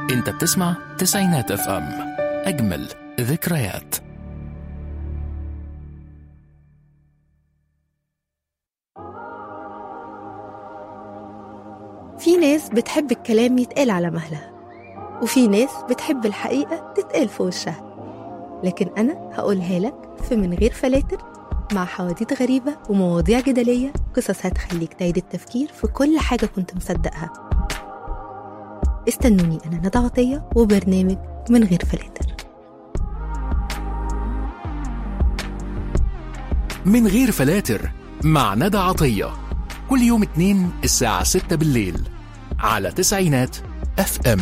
انت بتسمع تسعينات اف ام اجمل ذكريات في ناس بتحب الكلام يتقال على مهلها وفي ناس بتحب الحقيقة تتقال في وشها لكن أنا هقولها لك في من غير فلاتر مع حواديت غريبة ومواضيع جدلية قصص هتخليك تعيد التفكير في كل حاجة كنت مصدقها استنوني أنا ندى عطية وبرنامج من غير فلاتر من غير فلاتر مع ندى عطية كل يوم اتنين الساعة ستة بالليل على تسعينات اف ام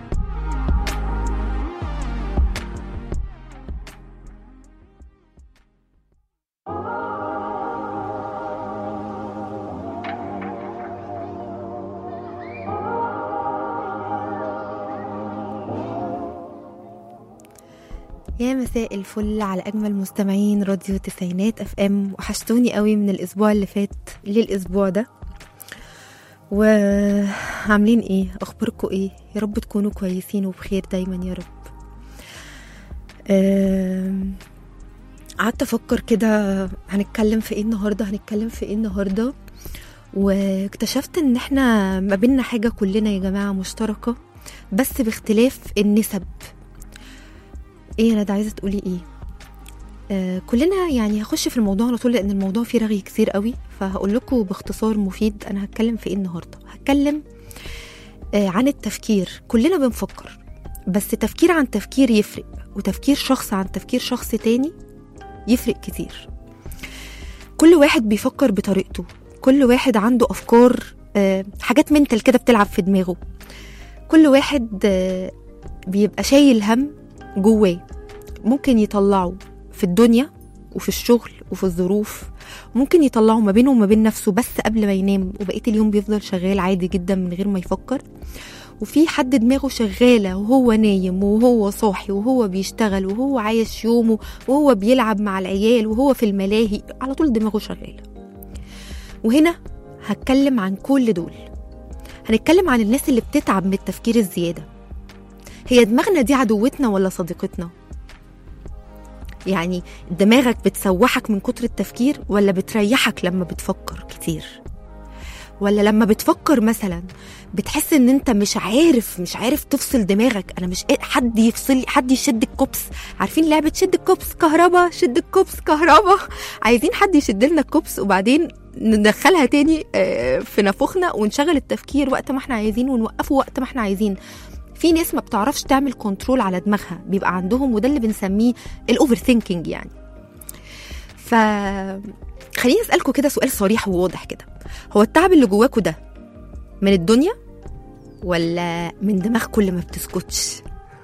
يا مساء الفل على اجمل مستمعين راديو تسعينات اف ام وحشتوني قوي من الاسبوع اللي فات للاسبوع ده وعاملين ايه اخباركم ايه يا رب تكونوا كويسين وبخير دايما يا رب آم، قعدت افكر كده هنتكلم في ايه النهارده هنتكلم في ايه النهارده واكتشفت ان احنا ما بينا حاجه كلنا يا جماعه مشتركه بس باختلاف النسب ايه انا ده عايزه تقولي ايه آه كلنا يعني هخش في الموضوع على طول لان الموضوع فيه رغي كتير قوي فهقول لكم باختصار مفيد انا هتكلم في ايه النهارده هتكلم آه عن التفكير كلنا بنفكر بس تفكير عن تفكير يفرق وتفكير شخص عن تفكير شخص تاني يفرق كتير كل واحد بيفكر بطريقته كل واحد عنده افكار آه حاجات منتل كده بتلعب في دماغه كل واحد آه بيبقى شايل هم جواه ممكن يطلعه في الدنيا وفي الشغل وفي الظروف ممكن يطلعه ما بينه وما بين نفسه بس قبل ما ينام وبقية اليوم بيفضل شغال عادي جدا من غير ما يفكر وفي حد دماغه شغالة وهو نايم وهو صاحي وهو بيشتغل وهو عايش يومه وهو بيلعب مع العيال وهو في الملاهي على طول دماغه شغالة وهنا هتكلم عن كل دول هنتكلم عن الناس اللي بتتعب من التفكير الزيادة هي دماغنا دي عدوتنا ولا صديقتنا يعني دماغك بتسوحك من كتر التفكير ولا بتريحك لما بتفكر كتير ولا لما بتفكر مثلا بتحس ان انت مش عارف مش عارف تفصل دماغك انا مش قا- حد يفصل حد يشد الكوبس عارفين لعبه شد الكوبس كهربا شد الكوبس كهربا عايزين حد يشد لنا الكوبس وبعدين ندخلها تاني آه، في نافوخنا ونشغل التفكير وقت ما احنا عايزين ونوقفه وقت ما احنا عايزين في ناس ما بتعرفش تعمل كنترول على دماغها بيبقى عندهم وده اللي بنسميه الاوفر ثينكينج يعني ف خليني اسالكم كده سؤال صريح وواضح كده هو التعب اللي جواكوا ده من الدنيا ولا من دماغكم اللي ما بتسكتش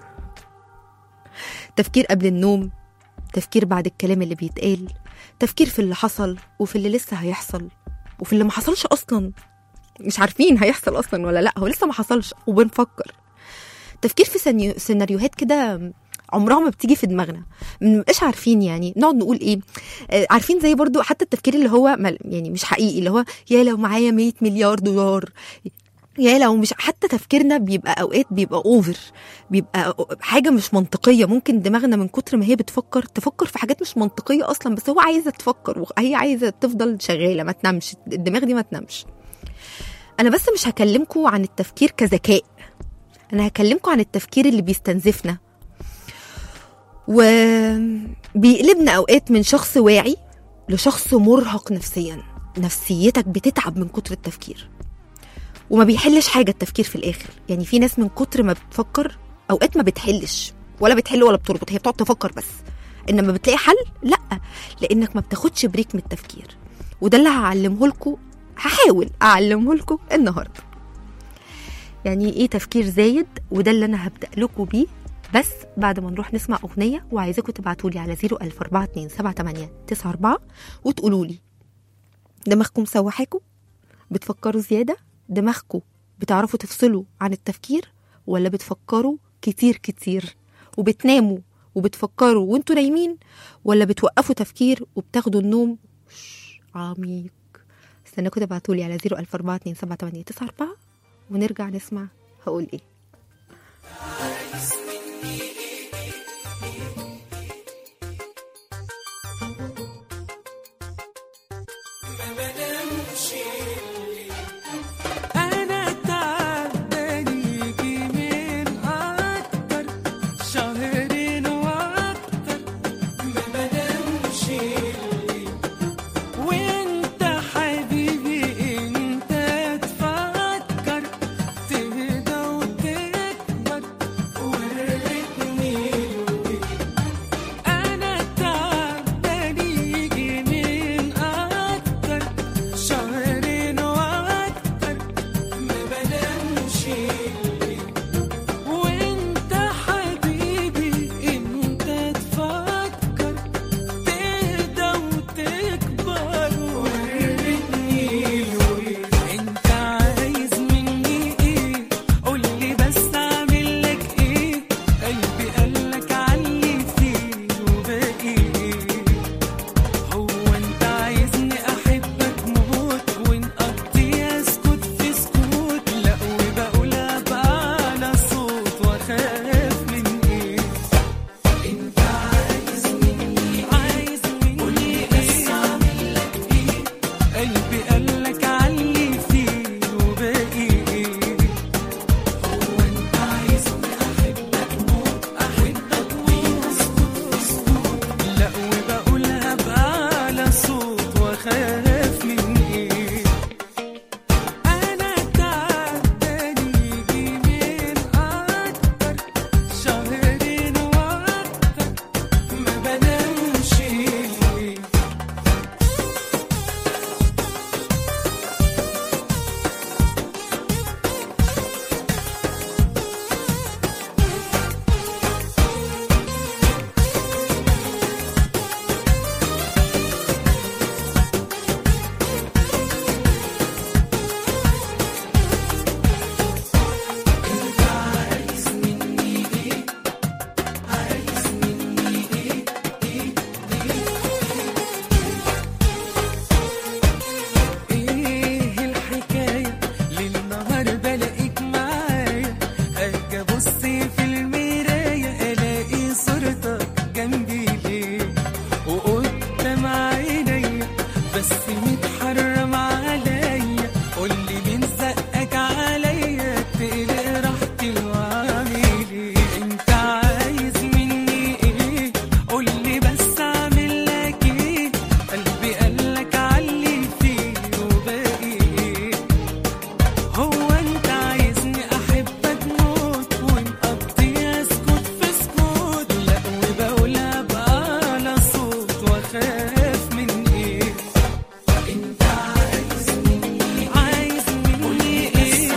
تفكير قبل النوم تفكير بعد الكلام اللي بيتقال تفكير في اللي حصل وفي اللي لسه هيحصل وفي اللي ما حصلش اصلا مش عارفين هيحصل اصلا ولا لا هو لسه ما حصلش وبنفكر تفكير في سينيو- سيناريوهات كده عمرها ما بتيجي في دماغنا مش عارفين يعني نقعد نقول ايه آه، عارفين زي برضو حتى التفكير اللي هو مل- يعني مش حقيقي اللي هو يا لو معايا 100 مليار دولار يا لو مش حتى تفكيرنا بيبقى اوقات بيبقى اوفر بيبقى حاجه مش منطقيه ممكن دماغنا من كتر ما هي بتفكر تفكر في حاجات مش منطقيه اصلا بس هو عايزه تفكر وهي عايزه تفضل شغاله ما تنامش الدماغ دي ما تنامش انا بس مش هكلمكم عن التفكير كذكاء انا هكلمكم عن التفكير اللي بيستنزفنا وبيقلبنا اوقات من شخص واعي لشخص مرهق نفسيا نفسيتك بتتعب من كتر التفكير وما بيحلش حاجه التفكير في الاخر يعني في ناس من كتر ما بتفكر اوقات ما بتحلش ولا بتحل ولا بتربط هي بتقعد تفكر بس انما بتلاقي حل لا لانك ما بتاخدش بريك من التفكير وده اللي هعلمه لكم هحاول اعلمه لكم النهارده يعني ايه تفكير زايد وده اللي انا هبدا لكم بيه بس بعد ما نروح نسمع اغنيه وعايزاكم تبعتوا لي على 004278994 وتقولوا لي دماغكم سوحاكم بتفكروا زياده دماغكم بتعرفوا تفصلوا عن التفكير ولا بتفكروا كتير كتير وبتناموا وبتفكروا وانتوا نايمين ولا بتوقفوا تفكير وبتاخدوا النوم شش، عميق استناكم تبعتوا لي على 004278994 ونرجع نسمع هقول ايه أنا تعبان يجي من أكتر شهرين وأكتر ما بنامش وأنت حبيبي أنت تفكر تهدى وتكبر وريتني أنا تعبان يجي من أكتر شهرين وأكتر ما بنامش وأنت حبيبي أنت تفكر تهدى وتكبر وريتني أنت عايز مني إيه قولي بس أعمل لك إيه قلبي قالك علي فيه وباقي إيه هو انت عايزني احبك موت ونقضي اسكت في سكوت لا وبقولها بأعلى صوت واخاف من ايه انت عايز مني عايز مني قولي بس اعمل لك ايه قلبي قالك علي فيه وباقي ايه هو انت عايزني احبك موت احبك موت لا وبقولها بأعلى صوت واخاف من ايه انا تعبان يجي من اكتر شهرين واكتر ما بنامش ايه الحكاية للنهار بلاقيك معايا اجي ابص في المراية الاقي صورتك جنبي ليه وقدام عينيا بس متحرم عليا قولي مين زقك عليا تقلق راحتي واعمل ايه انت عايز مني ايه قولي بس اعمل لك ايه قلبي قالك علي فيه وباقي ايه هو انت عايزني احبك موت ونقضي اسكت في سكوت لا وبقولها بأعلى صوت واخاف من ايه انت عايز مني عايز مني ايه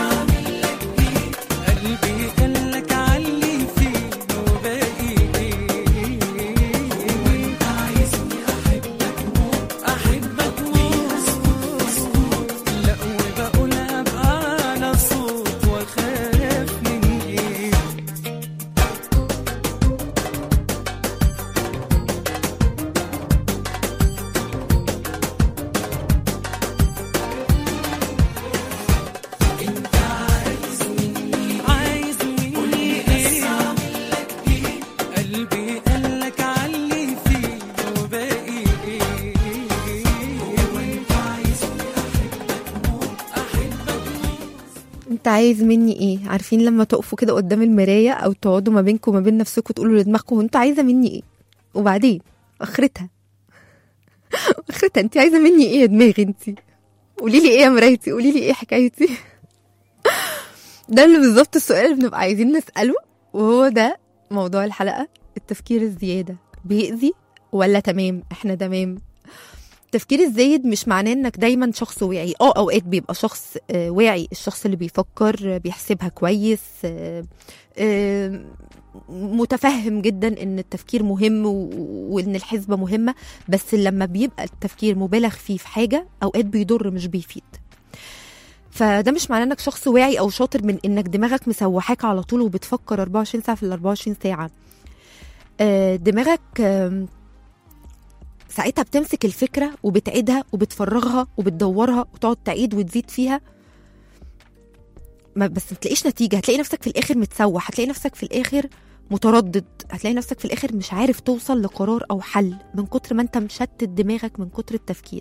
قلبي قالك علي فيه وباقي ايه وانت عايزني احبك موت احبك موت لا وبقولها بأعلى صوت واخاف من ايه عايز مني ايه قلبي قالك علي فيه وباقي ايه هو انت عايزني احبك موت احبك موت انت عايز مني ايه عارفين لما تقفوا كده قدام المرايه او تقعدوا ما بينكم وما بين نفسكم تقولوا لدماغكم انت عايزه مني ايه وبعدين اخرتها اخرتها انت عايزه مني ايه يا دماغي انت قولي لي ايه يا مرايتي قولي لي ايه حكايتي ده اللي بالظبط السؤال اللي بنبقى عايزين نساله وهو ده موضوع الحلقه التفكير الزياده بيأذي ولا تمام احنا تمام التفكير الزايد مش معناه انك دايما شخص واعي اه اوقات بيبقى شخص آه، واعي الشخص اللي بيفكر آه، بيحسبها كويس آه، آه، متفهم جدا ان التفكير مهم و- وان الحسبة مهمة بس لما بيبقى التفكير مبالغ فيه في حاجة اوقات بيضر مش بيفيد فده مش معناه انك شخص واعي او شاطر من انك دماغك مسوحاك على طول وبتفكر 24 ساعة في ال 24 ساعة آه، دماغك آم، ساعتها بتمسك الفكرة وبتعيدها وبتفرغها وبتدورها وتقعد تعيد وتزيد فيها ما بس ما تلاقيش نتيجه هتلاقي نفسك في الاخر متسوح هتلاقي نفسك في الاخر متردد هتلاقي نفسك في الاخر مش عارف توصل لقرار او حل من كتر ما انت مشتت دماغك من كتر التفكير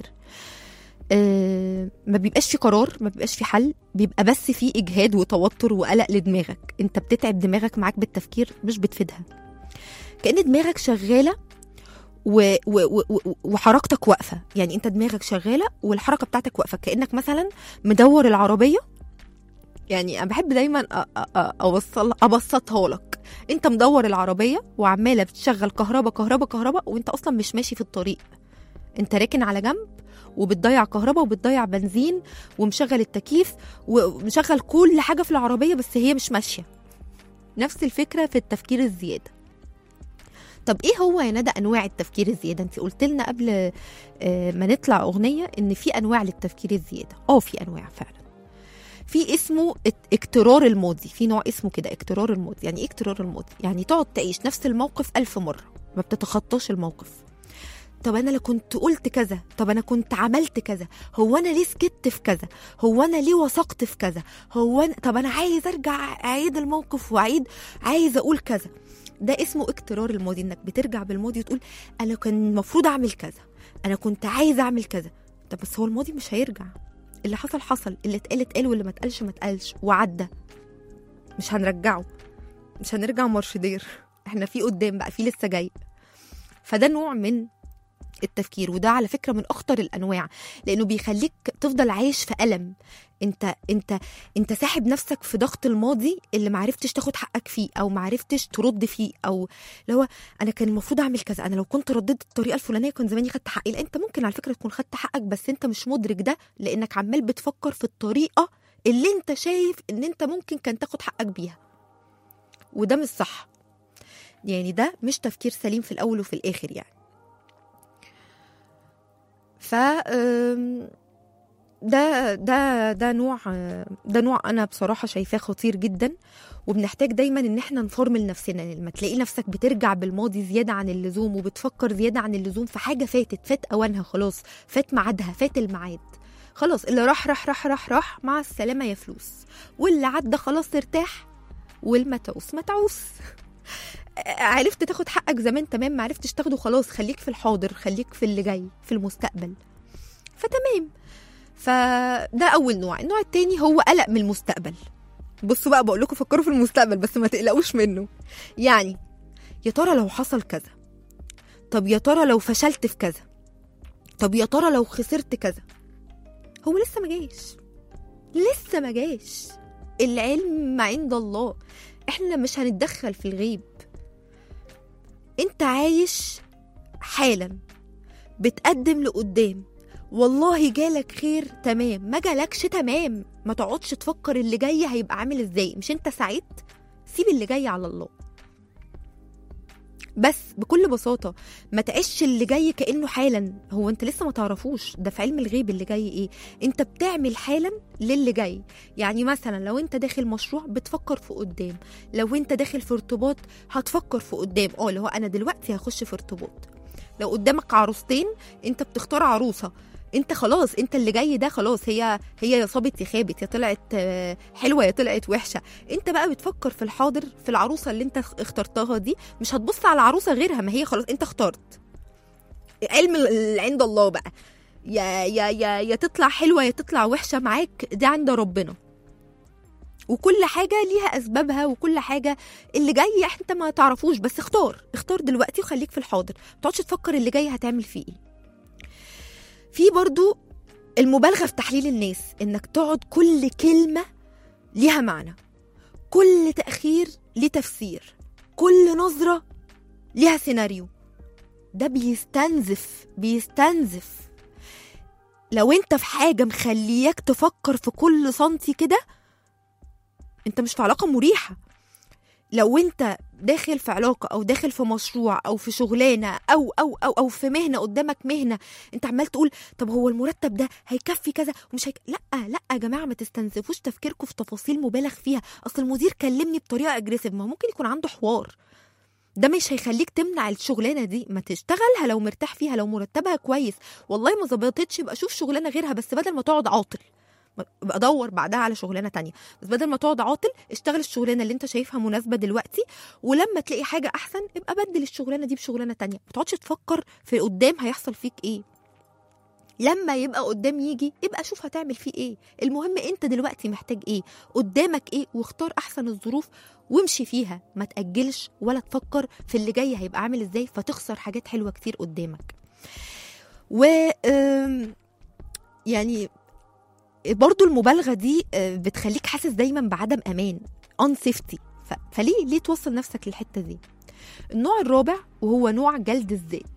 آه ما بيبقاش في قرار ما بيبقاش في حل بيبقى بس في اجهاد وتوتر وقلق لدماغك انت بتتعب دماغك معاك بالتفكير مش بتفيدها كأن دماغك شغاله و... و... و... و- وحركتك واقفه يعني انت دماغك شغاله والحركه بتاعتك واقفه كانك مثلا مدور العربيه يعني انا بحب دايما أ- أ- أ- اوصل ابسطها لك انت مدور العربيه وعماله بتشغل كهرباء كهرباء كهرباء وانت اصلا مش ماشي في الطريق انت راكن على جنب وبتضيع كهرباء وبتضيع بنزين ومشغل التكييف ومشغل كل حاجه في العربيه بس هي مش ماشيه نفس الفكره في التفكير الزياده طب ايه هو يا ندى انواع التفكير الزياده انت قلت لنا قبل آه، ما نطلع اغنيه ان في انواع للتفكير الزياده اه في انواع فعلا في اسمه ات- اكترار الماضي في نوع اسمه كده اكترار الماضي يعني ايه اكترار الماضي يعني تقعد تعيش نفس الموقف ألف مرة ما بتتخطاش الموقف طب انا لو كنت قلت كذا طب انا كنت عملت كذا هو انا ليه سكت في كذا هو انا ليه وثقت في كذا هو أنا... طب انا عايز ارجع اعيد الموقف واعيد عايز اقول كذا ده اسمه اكترار الماضي انك بترجع بالماضي وتقول انا كان المفروض اعمل كذا انا كنت عايز اعمل كذا طب بس هو الماضي مش هيرجع اللي حصل حصل اللي اتقال اتقال واللي ما اتقالش ما اتقالش وعدى مش هنرجعه مش هنرجع مرشدير احنا في قدام بقى في لسه جاي فده نوع من التفكير وده على فكره من اخطر الانواع لانه بيخليك تفضل عايش في الم انت انت انت ساحب نفسك في ضغط الماضي اللي معرفتش تاخد حقك فيه او معرفتش ترد فيه او اللي هو انا كان المفروض اعمل كذا انا لو كنت رديت الطريقه الفلانيه كان زماني خدت حقي لا انت ممكن على فكره تكون خدت حقك بس انت مش مدرك ده لانك عمال بتفكر في الطريقه اللي انت شايف ان انت ممكن كان تاخد حقك بيها وده مش صح يعني ده مش تفكير سليم في الاول وفي الاخر يعني ف أم، ده ده ده نوع ده نوع انا بصراحه شايفاه خطير جدا وبنحتاج دايما ان احنا نفرمل نفسنا لما تلاقي نفسك بترجع بالماضي زياده عن اللزوم وبتفكر زياده عن اللزوم في حاجه فاتت فات اوانها خلاص فات ميعادها فات الميعاد خلاص اللي راح راح راح راح راح مع السلامه يا فلوس واللي عدى خلاص ارتاح والمتعوس متعوس عرفت تاخد حقك زمان تمام ما عرفتش تاخده خلاص خليك في الحاضر خليك في اللي جاي في المستقبل فتمام فده اول نوع النوع التاني هو قلق من المستقبل بصوا بقى بقول لكم فكروا في المستقبل بس ما تقلقوش منه يعني يا ترى لو حصل كذا طب يا ترى لو فشلت في كذا طب يا ترى لو خسرت كذا هو لسه ما جاش لسه ما جاش العلم عند الله احنا مش هنتدخل في الغيب انت عايش حالا بتقدم لقدام والله جالك خير تمام ما جالكش تمام ما تقعدش تفكر اللي جاي هيبقى عامل ازاي مش انت سعيد سيب اللي جاي على الله بس بكل بساطة ما تعيش اللي جاي كأنه حالا هو انت لسه ما تعرفوش ده في علم الغيب اللي جاي ايه انت بتعمل حالا للي جاي يعني مثلا لو انت داخل مشروع بتفكر في قدام لو انت داخل في ارتباط هتفكر في قدام اه اللي هو انا دلوقتي هخش في ارتباط لو قدامك عروستين انت بتختار عروسه انت خلاص انت اللي جاي ده خلاص هي هي يا صابت يا خابت يا طلعت آه، حلوه يا طلعت وحشه انت بقى بتفكر في الحاضر في العروسه اللي انت اخترتها دي مش هتبص على عروسه غيرها ما هي خلاص انت اخترت علم اللي عند الله بقى يا يا يا يا تطلع حلوه يا تطلع وحشه معاك ده عند ربنا وكل حاجة ليها أسبابها وكل حاجة اللي جاي انت ما تعرفوش بس اختار اختار دلوقتي وخليك في الحاضر ما تقعدش تفكر اللي جاي هتعمل فيه ايه في برضو المبالغة في تحليل الناس انك تقعد كل كلمة ليها معنى كل تأخير ليه تفسير كل نظرة ليها سيناريو ده بيستنزف بيستنزف لو انت في حاجة مخلياك تفكر في كل سنتي كده انت مش في علاقة مريحة لو انت داخل في علاقة او داخل في مشروع او في شغلانة او او او او في مهنة قدامك مهنة انت عمال تقول طب هو المرتب ده هيكفي كذا ومش هيك... لا لا يا جماعة ما تستنزفوش تفكيركم في تفاصيل مبالغ فيها اصل المدير كلمني بطريقة اجريسيف ما ممكن يكون عنده حوار ده مش هيخليك تمنع الشغلانه دي ما تشتغلها لو مرتاح فيها لو مرتبها كويس والله ما ظبطتش يبقى شوف شغلانه غيرها بس بدل ما تقعد عاطل ابقى دور بعدها على شغلانه تانية بس بدل ما تقعد عاطل اشتغل الشغلانه اللي انت شايفها مناسبه دلوقتي ولما تلاقي حاجه احسن ابقى بدل الشغلانه دي بشغلانه تانية ما تقعدش تفكر في قدام هيحصل فيك ايه لما يبقى قدام يجي يبقى شوف هتعمل فيه ايه المهم انت دلوقتي محتاج ايه قدامك ايه واختار احسن الظروف وامشي فيها ما تأجلش ولا تفكر في اللي جاي هيبقى عامل ازاي فتخسر حاجات حلوة كتير قدامك و آم، يعني برضو المبالغة دي آه، بتخليك حاسس دايما بعدم امان unsafety ف- فليه ليه توصل نفسك للحتة دي النوع الرابع وهو نوع جلد الذات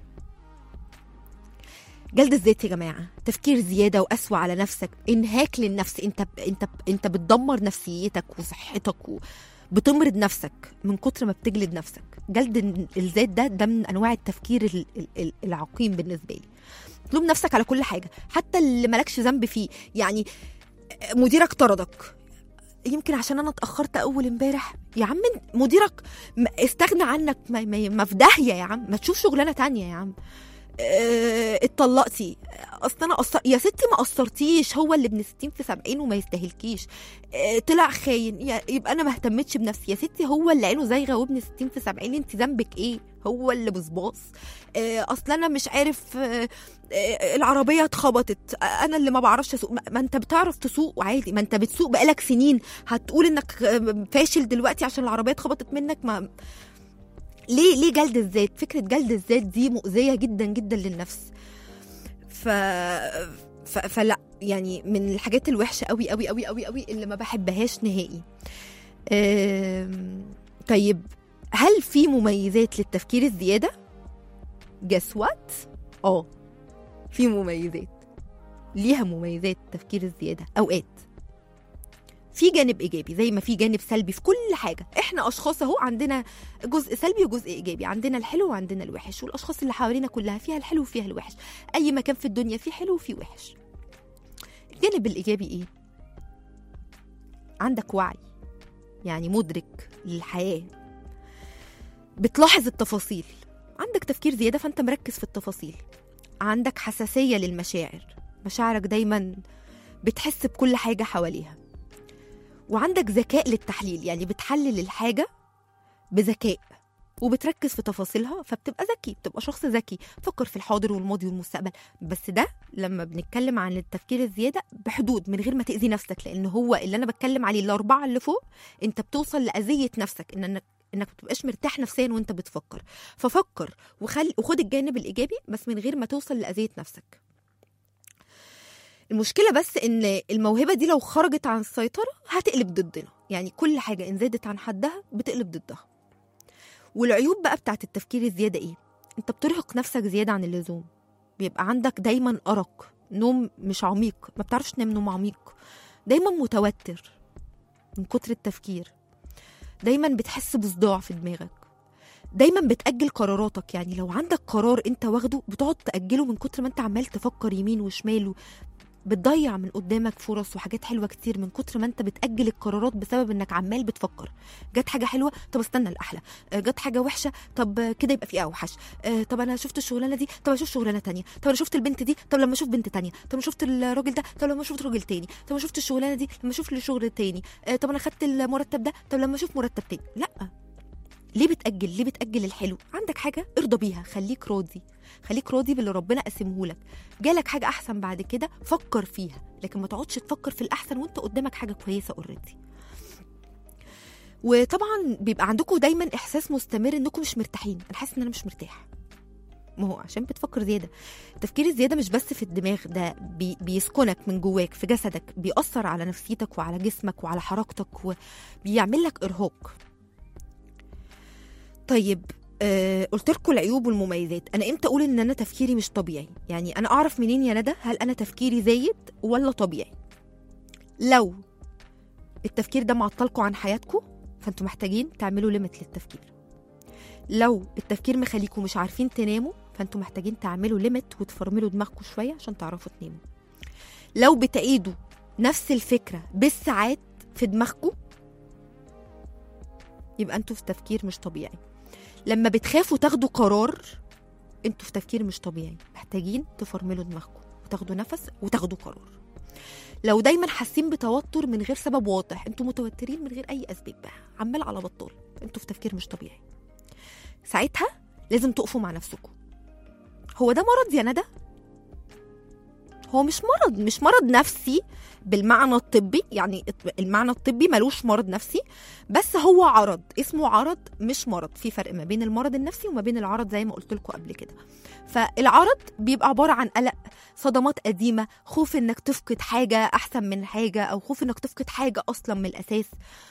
جلد الذات يا جماعه تفكير زياده وقسوه على نفسك انهاك للنفس انت انت انت بتدمر نفسيتك وصحتك و... بتمرض نفسك من كتر ما بتجلد نفسك جلد ال- الذات ده ده من انواع التفكير ال- ال- ال- العقيم بالنسبه لي تلوم نفسك على كل حاجه حتى اللي مالكش ذنب فيه يعني مديرك طردك يمكن عشان انا اتاخرت اول امبارح يا عم مديرك م- استغنى عنك ما, ما, ما في داهيه يا عم ما تشوف شغلانه تانية يا عم اه، اتطلقتي اصل انا قصر يا ستي ما قصرتيش هو اللي ابن 60 في 70 وما يستاهلكيش اه، طلع خاين يا- يبقى انا ما اهتمتش بنفسي يا ستي هو اللي عينه زايغه وابن 60 في 70 انت ذنبك ايه هو اللي بصباص اه، اصل انا مش عارف اه، اه، العربيه اتخبطت اه، انا اللي ما بعرفش اسوق ما- ما انت بتعرف تسوق عادي ما انت بتسوق بقالك سنين هتقول انك اه، فاشل دلوقتي عشان العربيه اتخبطت منك ما ليه ليه جلد الذات فكره جلد الذات دي مؤذيه جدا جدا للنفس ف... ف... فلا يعني من الحاجات الوحشه قوي قوي قوي قوي قوي اللي ما بحبهاش نهائي أم... طيب هل في مميزات للتفكير الزياده جس وات اه في مميزات ليها مميزات التفكير الزياده اوقات في جانب ايجابي زي ما في جانب سلبي في كل حاجه احنا اشخاص اهو عندنا جزء سلبي وجزء ايجابي عندنا الحلو وعندنا الوحش والاشخاص اللي حوالينا كلها فيها الحلو وفيها الوحش اي مكان في الدنيا فيه حلو وفيه وحش الجانب الايجابي ايه عندك وعي يعني مدرك للحياه بتلاحظ التفاصيل عندك تفكير زياده فانت مركز في التفاصيل عندك حساسيه للمشاعر مشاعرك دايما بتحس بكل حاجه حواليها وعندك ذكاء للتحليل يعني بتحلل الحاجة بذكاء وبتركز في تفاصيلها فبتبقى ذكي بتبقى شخص ذكي فكر في الحاضر والماضي والمستقبل بس ده لما بنتكلم عن التفكير الزيادة بحدود من غير ما تأذي نفسك لأن هو اللي أنا بتكلم عليه الأربعة اللي فوق أنت بتوصل لأذية نفسك إن إنك انك ما بتبقاش مرتاح نفسيا وانت بتفكر ففكر وخل وخد الجانب الايجابي بس من غير ما توصل لاذيه نفسك المشكله بس ان الموهبه دي لو خرجت عن السيطره هتقلب ضدنا يعني كل حاجه ان زادت عن حدها بتقلب ضدها والعيوب بقى بتاعت التفكير الزياده ايه انت بترهق نفسك زياده عن اللزوم بيبقى عندك دايما ارق نوم مش عميق ما بتعرفش تنام نوم عميق دايما متوتر من كتر التفكير دايما بتحس بصداع في دماغك دايما بتأجل قراراتك يعني لو عندك قرار انت واخده بتقعد تأجله من كتر ما انت عمال تفكر يمين وشمال بتضيع من قدامك فرص وحاجات حلوه كتير من كتر ما انت بتاجل القرارات بسبب انك عمال بتفكر جت حاجه حلوه طب استنى الاحلى آه، جت حاجه وحشه طب آه، كده يبقى في اوحش آه، طب انا شفت الشغلانه دي طب اشوف شغلانه تانية طب انا شفت البنت دي طب لما اشوف بنت تانية طب انا شفت الراجل ده طب لما شفت راجل تاني طب انا شفت الشغلانه دي لما اشوف الشغل تاني آه، طب انا خدت المرتب ده طب لما اشوف مرتب تاني لا ليه بتأجل ليه بتأجل الحلو عندك حاجة ارضى بيها خليك راضي خليك راضي باللي ربنا قسمهولك جالك حاجة أحسن بعد كده فكر فيها لكن ما تقعدش تفكر في الأحسن وانت قدامك حاجة كويسة اوريدي وطبعا بيبقى عندكم دايما إحساس مستمر إنكم مش مرتاحين أنا حاسس إن أنا مش مرتاح ما هو عشان بتفكر زيادة التفكير الزيادة مش بس في الدماغ ده بي بيسكنك من جواك في جسدك بيأثر على نفسيتك وعلى جسمك وعلى حركتك وبيعمل لك إرهاق طيب آه قلت لكم العيوب والمميزات انا امتى اقول ان انا تفكيري مش طبيعي يعني انا اعرف منين يا ندى هل انا تفكيري زايد ولا طبيعي لو التفكير ده معطلكم عن حياتكم فانتوا محتاجين تعملوا ليميت للتفكير لو التفكير مخليكم مش عارفين تناموا فانتوا محتاجين تعملوا ليميت وتفرملوا دماغكم شويه عشان تعرفوا تناموا لو بتعيدوا نفس الفكره بالساعات في دماغكم يبقى انتوا في تفكير مش طبيعي لما بتخافوا تاخدوا قرار انتوا في تفكير مش طبيعي محتاجين تفرملوا دماغكم وتاخدوا نفس وتاخدوا قرار لو دايما حاسين بتوتر من غير سبب واضح انتوا متوترين من غير اي اسباب بقى عمال على بطال انتوا في تفكير مش طبيعي ساعتها لازم تقفوا مع نفسكم هو ده مرض يا ندى هو مش مرض مش مرض نفسي بالمعنى الطبي يعني المعنى الطبي ملوش مرض نفسي بس هو عرض اسمه عرض مش مرض في فرق ما بين المرض النفسي وما بين العرض زي ما قلت لكم قبل كده فالعرض بيبقى عبارة عن قلق صدمات قديمة خوف انك تفقد حاجة احسن من حاجة او خوف انك تفقد حاجة اصلا من الاساس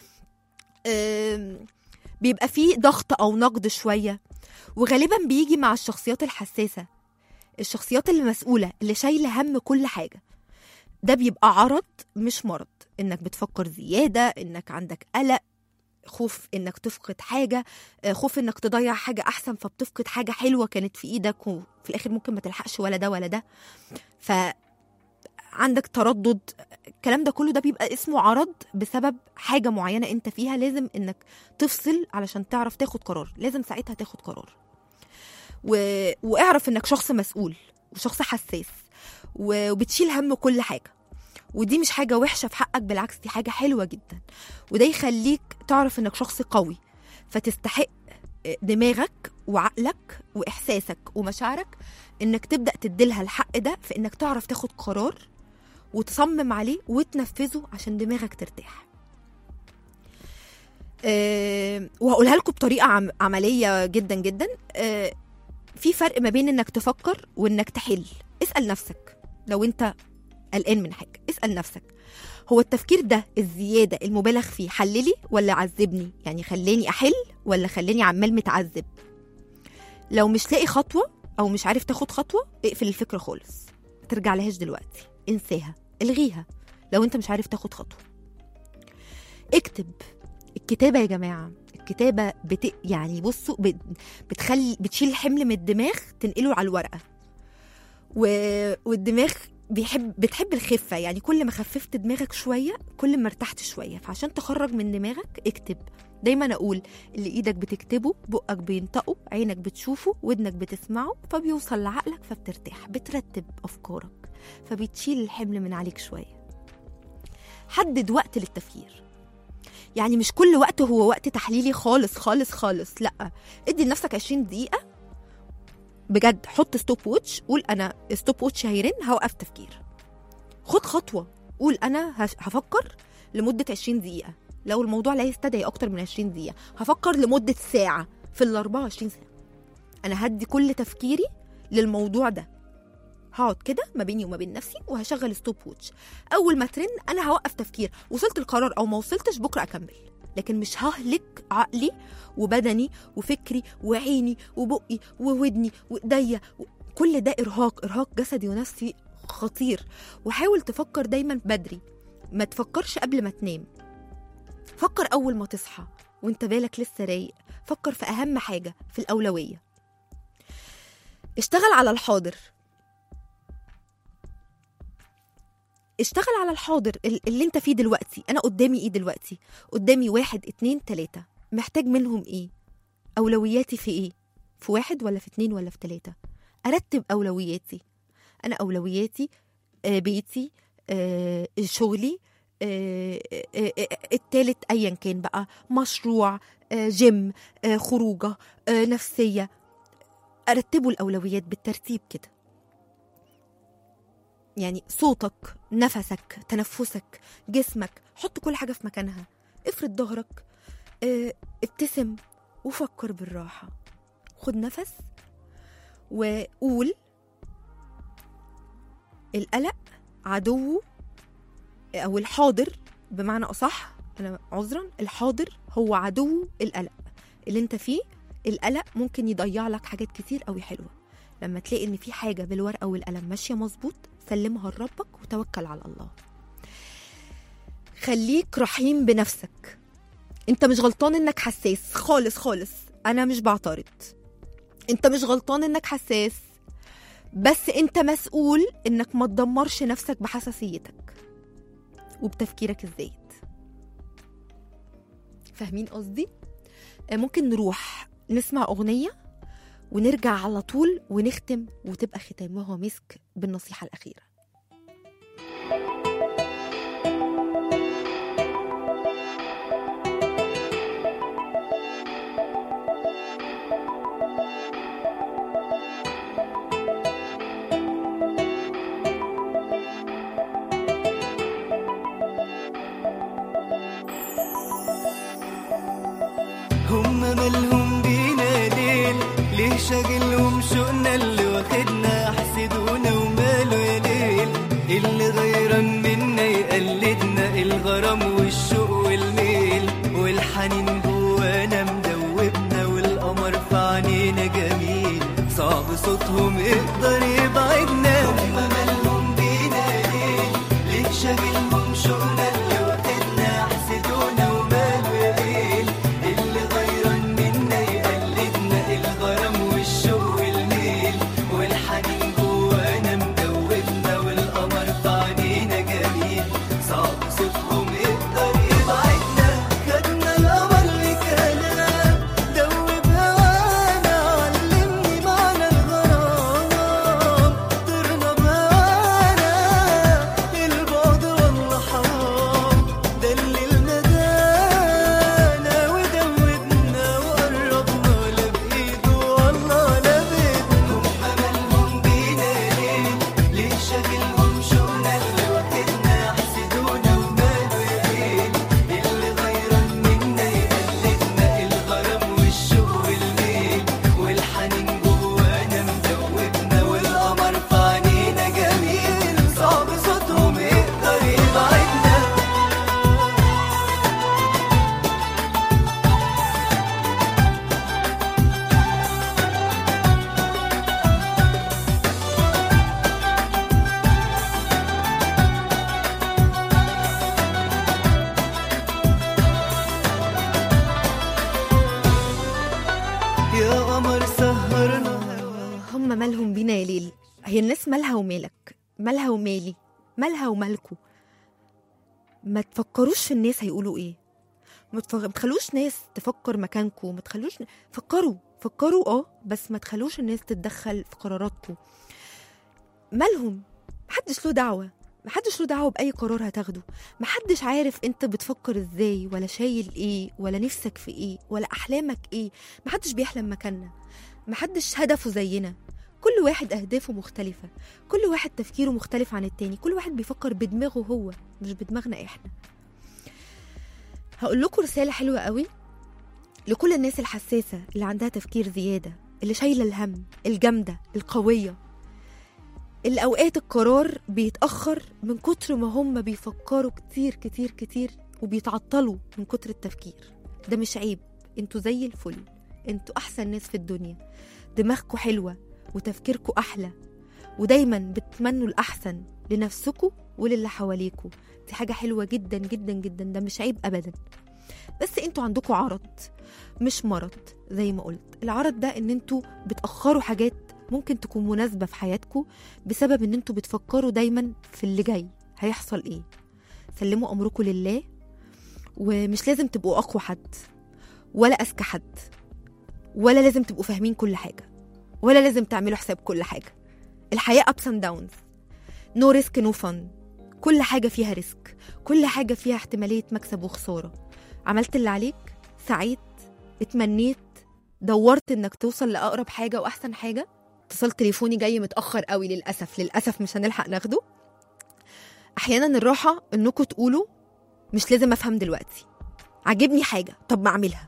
أم، بيبقى فيه ضغط او نقد شوية وغالبا بيجي مع الشخصيات الحساسة الشخصيات اللي مسؤولة اللي شايلة هم كل حاجة ده بيبقى عرض مش مرض انك بتفكر زيادة انك عندك قلق خوف انك تفقد حاجة آه، خوف انك تضيع حاجة احسن فبتفقد حاجة حلوة كانت في ايدك وفي الاخر ممكن ما تلحقش ولا ده ولا ده ف عندك تردد الكلام ده كله ده بيبقى اسمه عرض بسبب حاجة معينة انت فيها لازم انك تفصل علشان تعرف تاخد قرار لازم ساعتها تاخد قرار و... واعرف انك شخص مسؤول وشخص حساس و- وبتشيل هم كل حاجة ودي مش حاجة وحشة في حقك بالعكس دي حاجة حلوة جدا وده يخليك تعرف انك شخص قوي فتستحق دماغك وعقلك واحساسك ومشاعرك انك تبدا تديلها الحق ده في انك تعرف تاخد قرار وتصمم عليه وتنفذه عشان دماغك ترتاح أه وهقولها لكم بطريقه عم عمليه جدا جدا أه في فرق ما بين انك تفكر وانك تحل اسال نفسك لو انت قلقان من حاجه اسال نفسك هو التفكير ده الزياده المبالغ فيه حللي ولا عذبني يعني خلاني احل ولا خلاني عمال متعذب لو مش لاقي خطوه او مش عارف تاخد خطوه اقفل الفكره خالص ما ترجع لهاش دلوقتي انساها الغيها لو انت مش عارف تاخد خطوه اكتب الكتابه يا جماعه الكتابه بت... يعني بصوا بت... بتخلي بتشيل الحمل من الدماغ تنقله على الورقه و... والدماغ بيحب بتحب الخفه يعني كل ما خففت دماغك شويه كل ما ارتحت شويه فعشان تخرج من دماغك اكتب دايما اقول اللي ايدك بتكتبه بقك بينطقه عينك بتشوفه ودنك بتسمعه فبيوصل لعقلك فبترتاح بترتب افكارك فبتشيل الحمل من عليك شويه حدد وقت للتفكير يعني مش كل وقت هو وقت تحليلي خالص خالص خالص لا ادي لنفسك 20 دقيقه بجد حط ستوب ووتش قول انا ستوب ووتش هيرن هوقف تفكير خد خطوه قول انا هش- هفكر لمده 20 دقيقه لو الموضوع لا يستدعي اكتر من 20 دقيقه هفكر لمده ساعه في ال 24 ساعه انا هدي كل تفكيري للموضوع ده هقعد كده ما بيني وما بين نفسي وهشغل ستوب ووتش اول ما ترن انا هوقف تفكير وصلت القرار او ما وصلتش بكره اكمل لكن مش ههلك عقلي وبدني وفكري وعيني وبقي وودني وايديا و- كل ده ارهاق ارهاق جسدي ونفسي خطير وحاول تفكر دايما بدري ما تفكرش قبل ما تنام فكر اول ما تصحى وانت بالك لسه رايق فكر في اهم حاجه في الاولويه اشتغل على الحاضر اشتغل على الحاضر ال- اللي انت فيه دلوقتي انا قدامي ايه دلوقتي قدامي واحد اتنين تلاتة محتاج منهم ايه اولوياتي في ايه في واحد ولا في اتنين ولا في تلاتة ارتب اولوياتي انا اولوياتي آه، بيتي آه، شغلي آه، آه، آه، التالت ايا كان بقى مشروع آه، جيم آه، خروجه آه، نفسيه ارتبوا الاولويات بالترتيب كده يعني صوتك نفسك تنفسك جسمك حط كل حاجه في مكانها افرد ظهرك اه، ابتسم وفكر بالراحه خد نفس وقول القلق عدو او الحاضر بمعنى اصح انا عذرا الحاضر هو عدو القلق اللي انت فيه القلق ممكن يضيع لك حاجات كتير قوي حلوه لما تلاقي ان في حاجه بالورقه والقلم ماشيه مظبوط سلمها لربك وتوكل على الله خليك رحيم بنفسك انت مش غلطان انك حساس خالص خالص انا مش بعترض انت مش غلطان انك حساس بس انت مسؤول انك ما تدمرش نفسك بحساسيتك وبتفكيرك الزايد فاهمين قصدي آه، ممكن نروح نسمع اغنيه ونرجع على طول ونختم وتبقى ختامها مسك بالنصيحه الاخيره هم مالهم بينا ليل ليه شاغلهم شوقنا اللي واخدنا حسدونا وماله يا ليل اللي غيران منا يقلدنا الغرام والشوق والميل والحنين جوانا مدوبنا والقمر في عينينا جميل صعب صوتهم يقدر يبعدنا هم مالهم بينا ليل ليه شاغلهم شوقنا اللي واخدنا حسدونا وماله يا ليل اللي غيران منا يقلدنا الغرام والشوق والميل والحنين جوانا مدوبنا والقمر في عينينا جميل صعب صوتهم يقدر يبعدنا خدنا القمر لكلام دوب هوانا علمني معنى الغرام طرنا بهوانا البعد والله حرام دللنا دانا ودودنا وقربنا لا بإيده والله لا بإيدهم أملهم بينا ليه ليه شاغلهم شوقنا اللي واخدنا حسدونا وماله يا ليل اللي غيران منا يقلدنا الغرام والشوق والميل والحنين جوانا مدوبنا والقمر في عينينا جميل صعب صوتهم يقدر يبعدنا يا قمر سهرنا هم مالهم بينا يا ليل هي الناس مالها ومالك مالها ومالي مالها ومالكو ما تفكروش في الناس هيقولوا ايه ما تف- ما تخلوش ناس تفكر مكانكم ما تخلوش فكروا فكروا اه بس ما تخلوش الناس تتدخل في قراراتكم مالهم محدش له دعوه محدش له دعوه باي قرار هتاخده محدش عارف انت بتفكر ازاي ولا شايل ايه ولا نفسك في ايه ولا احلامك ايه محدش بيحلم مكاننا محدش هدفه زينا كل واحد أهدافه مختلفة كل واحد تفكيره مختلف عن التاني كل واحد بيفكر بدماغه هو مش بدماغنا إحنا هقول لكم رسالة حلوة قوي لكل الناس الحساسة اللي عندها تفكير زيادة اللي شايلة الهم الجامدة القوية اللي أوقات القرار بيتأخر من كتر ما هم بيفكروا كتير كتير كتير وبيتعطلوا من كتر التفكير ده مش عيب انتوا زي الفل انتوا أحسن ناس في الدنيا دماغكوا حلوة وتفكيركوا أحلى ودايما بتتمنوا الأحسن لنفسكوا وللي حواليكوا دي حاجة حلوة جدا جدا جدا ده مش عيب أبدا بس انتوا عندكوا عرض مش مرض زي ما قلت العرض ده ان انتوا بتأخروا حاجات ممكن تكون مناسبة في حياتكوا بسبب ان انتوا بتفكروا دايما في اللي جاي هيحصل ايه سلموا أمركم لله ومش لازم تبقوا أقوى حد ولا أذكى حد ولا لازم تبقوا فاهمين كل حاجة ولا لازم تعملوا حساب كل حاجة الحياة ups and downs no risk no fun كل حاجة فيها ريسك كل حاجة فيها احتمالية مكسب وخسارة عملت اللي عليك سعيت اتمنيت دورت انك توصل لأقرب حاجة وأحسن حاجة اتصال تليفوني جاي متأخر قوي للأسف للأسف مش هنلحق ناخده أحيانا الراحة انكم تقولوا مش لازم أفهم دلوقتي عجبني حاجة طب ما أعملها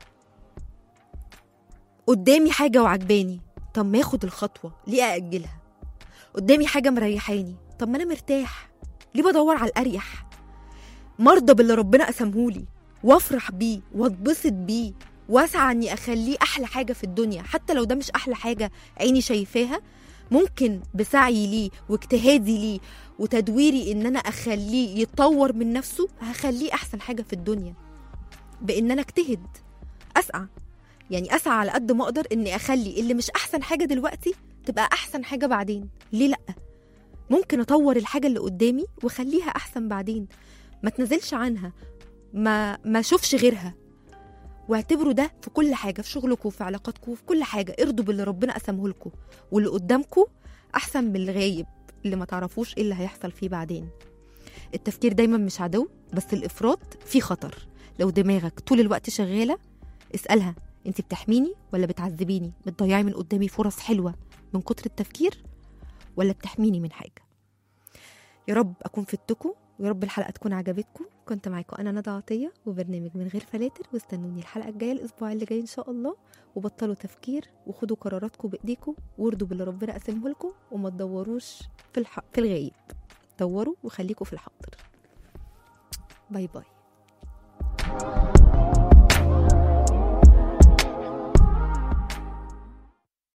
قدامي حاجة وعجباني طب ما اخد الخطوة ليه أأجلها قدامي حاجة مريحاني طب ما أنا مرتاح ليه بدور على الأريح مرضى باللي ربنا قسمهولي وافرح بيه واتبسط بيه واسعى اني اخليه احلى حاجه في الدنيا حتى لو ده مش احلى حاجه عيني شايفاها ممكن بسعي ليه واجتهادي ليه وتدويري ان انا اخليه يتطور من نفسه هخليه احسن حاجه في الدنيا بان انا اجتهد اسعى يعني اسعى على قد ما اقدر اني اخلي اللي مش احسن حاجه دلوقتي تبقى احسن حاجه بعدين ليه لا ممكن اطور الحاجه اللي قدامي واخليها احسن بعدين ما تنزلش عنها ما ما اشوفش غيرها واعتبروا ده في كل حاجه في شغلكم في علاقاتكم في كل حاجه ارضوا باللي ربنا قسمه لكم واللي قدامكم احسن من الغايب اللي ما تعرفوش ايه اللي هيحصل فيه بعدين التفكير دايما مش عدو بس الافراط فيه خطر لو دماغك طول الوقت شغاله اسالها انت بتحميني ولا بتعذبيني بتضيعي من قدامي فرص حلوه من كتر التفكير ولا بتحميني من حاجه يا رب اكون فدتكم ويا رب الحلقه تكون عجبتكم كنت معاكم انا ندى عطيه وبرنامج من غير فلاتر واستنوني الحلقه الجايه الاسبوع اللي جاي ان شاء الله وبطلوا تفكير وخدوا قراراتكم بايديكم وارضوا باللي ربنا قسمه لكم وما تدوروش في الح... في الغايب دوروا وخليكم في الحاضر باي باي